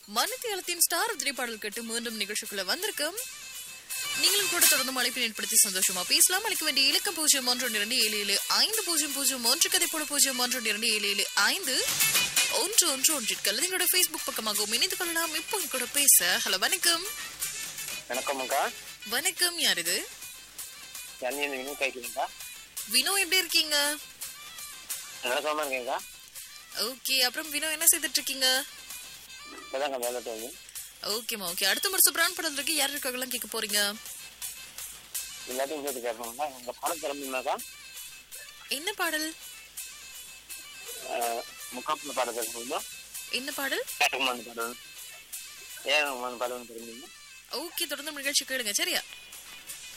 மனிதளத்தின் star திரைப்பாடல் கேட்டு மீண்டும் நிகழ்ச்சிக்குள்ள வந்திருக்கும் நீங்களும் கூட தொடர்ந்து அழைப்பினை ஏற்படுத்தி சந்தோஷமா பேசலாம் அளிக்க வேண்டிய இலக்கம் பூஜ்ஜியம் ஒன்று இரண்டு ஏழு ஏழு ஐந்து பூஜ்ஜியம் பூஜ்ஜியம் ஒன்று கதை போல பூஜ்ஜியம் ஒன்று இரண்டு ஏழு ஏழு ஐந்து ஒன்று ஒன்று ஒன்றிற்கு அல்லது எங்களோட ஃபேஸ்புக் பக்கமாகவும் இணைந்து கொள்ளலாம் இப்போ உங்க கூட பேச ஹலோ வணக்கம் வணக்கம் அக்கா வணக்கம் யார் இது ஜன்னியன் வினு கைக்கிறீங்களா வினோ எப்படி இருக்கீங்க நல்லா சும்மா இருக்கீங்களா ஓகே அப்புறம் வினோ என்ன செய்துட்டு இருக்கீங்க இப்போதாங்க வேலை வந்து ஓகேமா ஓகே அடுத்த முறை சூப்பரான படம் இருக்கு யார் இருக்காங்கலாம் கேட்க போறீங்க எல்லாத்தையும் சேர்த்து கேட்போம்னா உங்கள் படம் கிளம்புனாக்கா என்ன பாடல் முக்காப்பில் பாடம் பேசும்போது என்ன பாடல் ஏகமான பாடம் ஏகமான பாடம் தெரியுமா ஓகே தொடர்ந்து நிகழ்ச்சி கேளுங்க சரியா